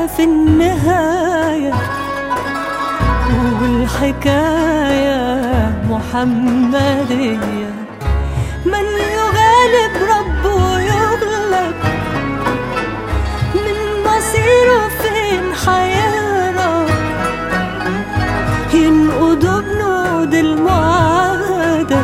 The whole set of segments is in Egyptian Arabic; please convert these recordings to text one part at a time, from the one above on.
في النهاية والحكاية محمدية من يغالب ربه يغلب من مصيره فين حيرى ينقضوا بنود المعاهدة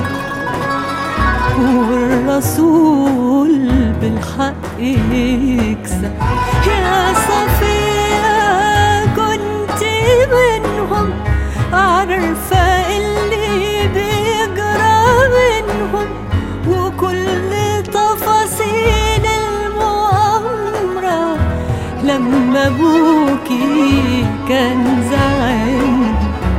والرسول بالحق يكسب يا صفية كنت منهم عارفة اللي بيجرى منهم وكل تفاصيل المؤامرة لما ابوكي كان زعيم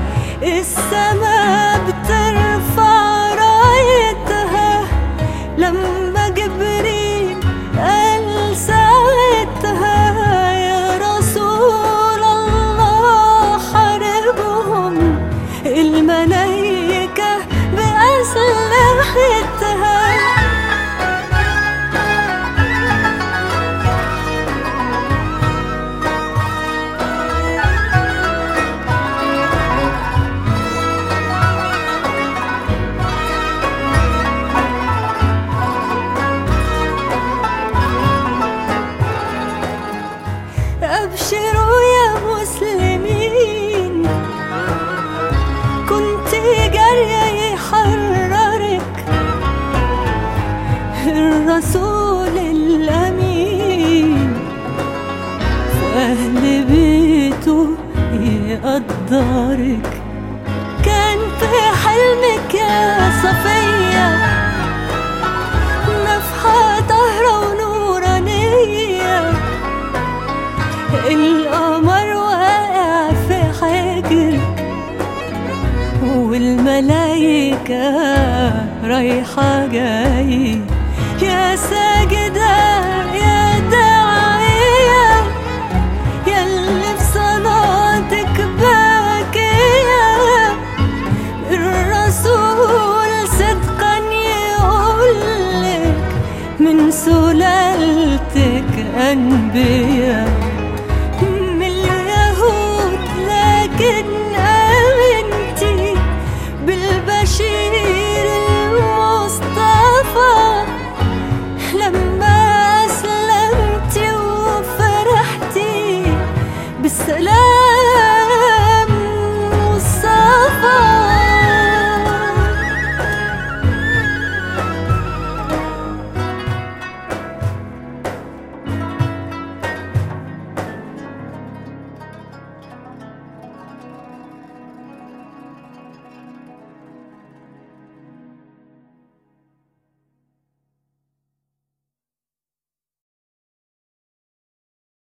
السما بترفع رايتها لما جبريل قال ساعتها يا رسول الله حاربهم الملايكة بأسلحتها أبشروا يا مسلمين كنت جارية يحررك الرسول الأمين وأهل بيته يقدرك كان في حلمك يا صفية نفحة طهرة ونورانية القمر واقع في حجرك والملايكة رايحة جاي يا ساجدة يا داعية يا اللي في صلاتك باكية الرسول صدقا يقولك من سلالتك أنبياء